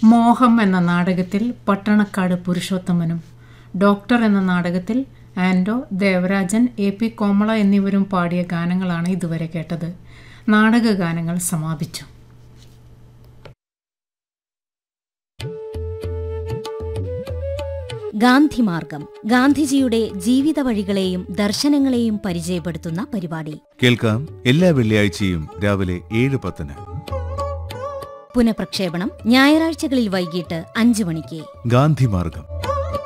മോഹം എന്ന നാടകത്തിൽ പട്ടണക്കാട് പുരുഷോത്തമനും ഡോക്ടർ എന്ന നാടകത്തിൽ ആൻഡോ ദേവരാജൻ എ പി കോമള എന്നിവരും പാടിയ ഗാനങ്ങളാണ് ഇതുവരെ കേട്ടത് നാടക ഗാനങ്ങൾ സമാപിച്ചു ഗാന്ധിമാർഗം ഗാന്ധിജിയുടെ ജീവിത വഴികളെയും ദർശനങ്ങളെയും പരിചയപ്പെടുത്തുന്ന പരിപാടി കേൾക്കാം എല്ലാ വെള്ളിയാഴ്ചയും രാവിലെ ഏഴ് പത്തിന് പുനഃപ്രക്ഷേപണം ഞായറാഴ്ചകളിൽ വൈകിട്ട് അഞ്ചു മണിക്ക് ഗാന്ധിമാർഗം